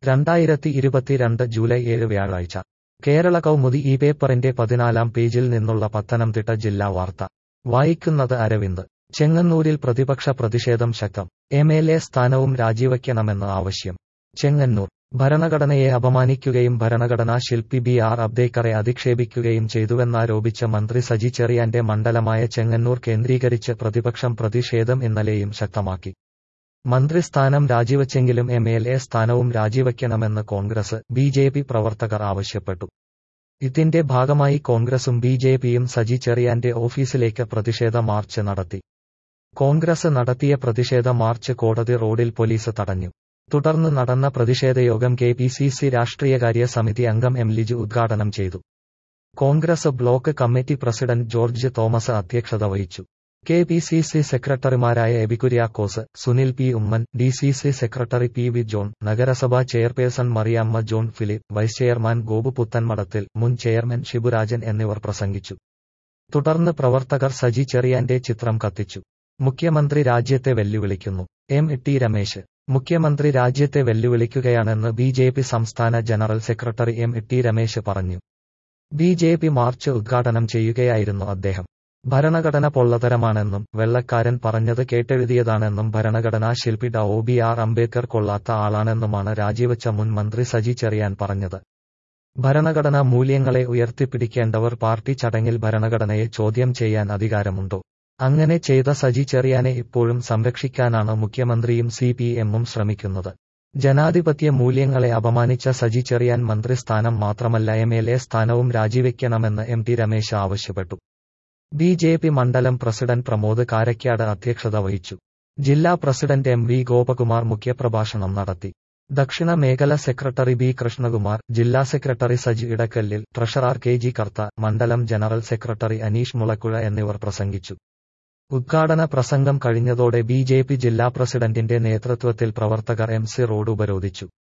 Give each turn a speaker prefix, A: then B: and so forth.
A: രണ്ടായിരത്തി ഇരുപത്തിരണ്ട് ജൂലൈ ഏഴ് വ്യാഴാഴ്ച കേരള കൗമുദി ഈ പേപ്പറിന്റെ പതിനാലാം പേജിൽ നിന്നുള്ള പത്തനംതിട്ട ജില്ലാ വാർത്ത വായിക്കുന്നത് അരവിന്ദ് ചെങ്ങന്നൂരിൽ പ്രതിപക്ഷ പ്രതിഷേധം ശക്തം എം എൽ എ സ്ഥാനവും രാജിവയ്ക്കണമെന്ന് ആവശ്യം ചെങ്ങന്നൂർ ഭരണഘടനയെ അപമാനിക്കുകയും ഭരണഘടനാ ശില്പി ബി ആർ അബ്ദേക്കറെ അധിക്ഷേപിക്കുകയും ചെയ്തുവെന്നാരോപിച്ച മന്ത്രി സജി ചെറിയാന്റെ മണ്ഡലമായ ചെങ്ങന്നൂർ കേന്ദ്രീകരിച്ച് പ്രതിപക്ഷം പ്രതിഷേധം ഇന്നലെയും ശക്തമാക്കി മന്ത്രിസ്ഥാനം രാജിവച്ചെങ്കിലും എം എൽ എ സ്ഥാനവും രാജിവയ്ക്കണമെന്ന് കോൺഗ്രസ് ബി ജെ പി പ്രവർത്തകർ ആവശ്യപ്പെട്ടു ഇതിന്റെ ഭാഗമായി കോൺഗ്രസും ബി ജെ പിയും സജി ചെറിയാന്റെ ഓഫീസിലേക്ക് പ്രതിഷേധ മാർച്ച് നടത്തി കോൺഗ്രസ് നടത്തിയ പ്രതിഷേധ മാർച്ച് കോടതി റോഡിൽ പോലീസ് തടഞ്ഞു തുടർന്ന് നടന്ന പ്രതിഷേധയോഗം കെ പി സി സി രാഷ്ട്രീയകാര്യ സമിതി അംഗം എം ലിജു ഉദ്ഘാടനം ചെയ്തു Congress block committee president George Thomas അധ്യക്ഷത വഹിച്ചു കെ പി സി സി സെക്രട്ടറിമാരായ Abi Kuriakose Sunil P Oommen D C C secretary P V John നഗരസഭാ chairperson Mariamma John Philip vice chairman Gopu Puthanmadathil മുൻ ചെയർമാൻ ഷിബുരാജൻ എന്നിവർ പ്രസംഗിച്ചു തുടർന്ന് പ്രവർത്തകർ സജി ചെറിയാന്റെ ചിത്രം കത്തിച്ചു മുഖ്യമന്ത്രി രാജ്യത്തെ വെല്ലുവിളിക്കുന്നു എം ടി രമേശ് മുഖ്യമന്ത്രി രാജ്യത്തെ വെല്ലുവിളിക്കുകയാണെന്ന് ബി ജെ പി സംസ്ഥാന general secretary M T Ramesh പറഞ്ഞു ബി ജെ പി മാർച്ച് ഉദ്ഘാടനം ചെയ്യുകയായിരുന്നു അദ്ദേഹം ഭരണഘടന പൊള്ളതരമാണെന്നും വെള്ളക്കാരൻ പറഞ്ഞത് കേട്ടെഴുതിയതാണെന്നും ഭരണഘടനാ ശില്പി ഡ ഒ ബി ആർ അംബേദ്കർ കൊള്ളാത്ത ആളാണെന്നുമാണ് രാജിവെച്ച മുൻ മന്ത്രി സജി ചെറിയാൻ പറഞ്ഞത് ഭരണഘടനാ മൂല്യങ്ങളെ ഉയർത്തിപ്പിടിക്കേണ്ടവർ പാർട്ടി ചടങ്ങിൽ ഭരണഘടനയെ ചോദ്യം ചെയ്യാൻ അധികാരമുണ്ടോ അങ്ങനെ ചെയ്ത സജി ചെറിയാനെ ഇപ്പോഴും സംരക്ഷിക്കാനാണ് മുഖ്യമന്ത്രിയും സി പി എമ്മും ശ്രമിക്കുന്നത് ജനാധിപത്യ മൂല്യങ്ങളെ അപമാനിച്ച സജി ചെറിയാൻ മന്ത്രിസ്ഥാനം മാത്രമല്ല എം എൽ എ സ്ഥാനവും രാജിവെക്കണമെന്ന് എം ടി രമേശ് ആവശ്യപ്പെട്ടു ബി ജെ പി മണ്ഡലം പ്രസിഡന്റ് പ്രമോദ് കാരയ്ക്കാട് അധ്യക്ഷത വഹിച്ചു ജില്ലാ പ്രസിഡന്റ് എം വി ഗോപകുമാർ മുഖ്യപ്രഭാഷണം നടത്തി ദക്ഷിണ മേഖല സെക്രട്ടറി ബി കൃഷ്ണകുമാർ ജില്ലാ secretary Saji Idakkallil treasurer K G Kartha മണ്ഡലം ജനറൽ സെക്രട്ടറി അനീഷ് മുളക്കുഴ എന്നിവർ പ്രസംഗിച്ചു ഉദ്ഘാടന പ്രസംഗം കഴിഞ്ഞതോടെ ബി ജെ പി ജില്ലാ പ്രസിഡന്റിന്റെ നേതൃത്വത്തിൽ പ്രവർത്തകർ എം സി റോഡ് ഉപരോധിച്ചു